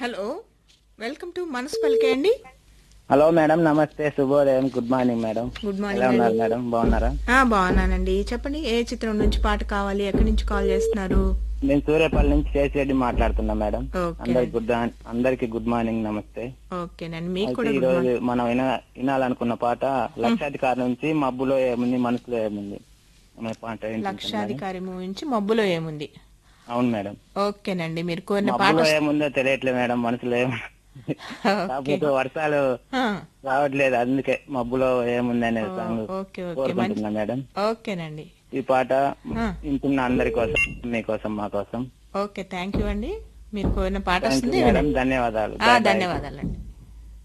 Hello welcome to మనసు పలికే అండి హలో మేడం నమస్తే శుభోదయం గుడ్ మార్నింగ్ మేడం గుడ్ ఎలా మార్నింగ్ ఉన్నారు అండి మేడం బాగున్నారా ఆ, బాగున్నానండి చెప్పండి ఏ చిత్రం నుంచి పాట కావాలి ఎక్కడి నుంచి కాల్ చేస్తున్నారు నేను సూర్యపల్లి నుంచి శేషిరెడ్డి మాట్లాడుతున్నా మేడం ఓకే అందరికి గుడ్ అందరికి గుడ్ మార్నింగ్ నమస్తే ఓకేనండి మీకు అయితే కూడా ఈ గుడ్ రోజు మార్నింగ్ మనం విన వినాలనుకున్న పాట లక్షాధికారి నుంచి మబ్బులో ఏముంది మనసులో ఏముంది అనే పాట వినిపించండి మేడం. లక్షాధికారి మూవీ నుంచి మబ్బులో ఏముంది అవును మేడం ఓకేనండి మీరు కోరిన పాట మబ్బులో ఏముందో తెలియట్లేదు మేడం మనసులో ఏముంది ఓకే. కాకపోతే వర్షాలు ఆ, రావట్లేదు అందుకే మబ్బులో ఏముంది అనే సాంగ్ ఓకే ఓకే మంచి కోరుకుంటున్నా మేడం ఓకేనండి ఈ పాట ఆ. వింటున్న అందరి కోసం మీకోసం మా కోసం ఓకే థ్యాంక్ యూ అండి మీరు కోరిన పాట థ్యాంక్ వస్తుంది యూ మేడం వినండి. ధన్యవాదాలు ఆ, Bye bye. ధన్యవాదాలండి